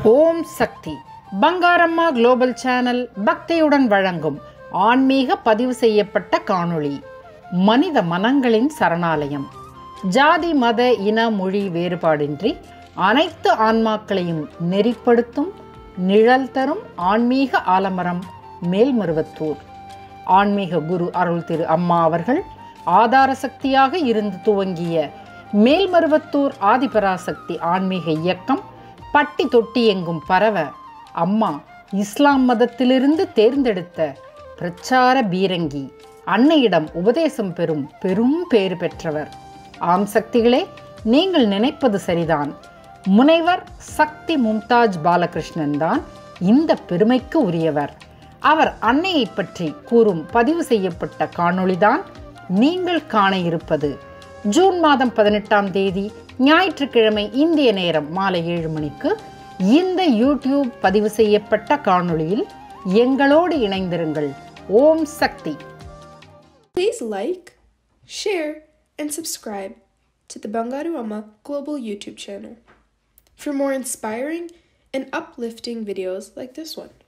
ஓம் Shakti Bangaramma global channel பக்தியுடன் வழங்கும் ஆன்மீக பதிவு செய்யப்பட்ட காணொளி மனித மனங்களின் சரணாலயம் ஜாதி மத இன மொழி வேறுபாடின்றி அனைத்து ஆன்மாக்களையும் நெறிப்படுத்தும் நிழல் தரும் ஆன்மீக ஆலமரம் மேல்மருவத்தூர் ஆன்மீக குரு அருள் திரு அம்மா அவர்கள் ஆதார சக்தியாக இருந்து துவங்கிய மேல்மருவத்தூர் ஆதிபராசக்தி ஆன்மீக இயக்கம் பட்டி தொட்டி எங்கும் பரவ அம்மா இஸ்லாம் மதத்திலிருந்து தேர்ந்தெடுத்த பிரச்சார பீரங்கி அன்னையிடம் உபதேசம் பெறும் பெரும் பேறு பெற்றவர் ஆம் சக்திகளே நீங்கள் நினைப்பது சரிதான் முனைவர் சக்தி மும்தாஜ் பாலகிருஷ்ணன் தான் இந்த பெருமைக்கு உரியவர் அவர் அன்னையை பற்றி கூறும் பதிவு செய்யப்பட்ட காணொளிதான் நீங்கள் காண இருப்பது ஜூன் மாதம் பதினெட்டாம் தேதி ஞாயிற்றுக்கிழமை இந்திய நேரம் மாலை ஏழு மணிக்கு இந்த யூடியூப் பதிவு செய்யப்பட்ட காணொளியில் எங்களோடு இணைந்திருங்கள் ஓம் சக்தி Please like, share, and subscribe to the Bangaru Amma Global YouTube channel for more inspiring and uplifting videos like this one.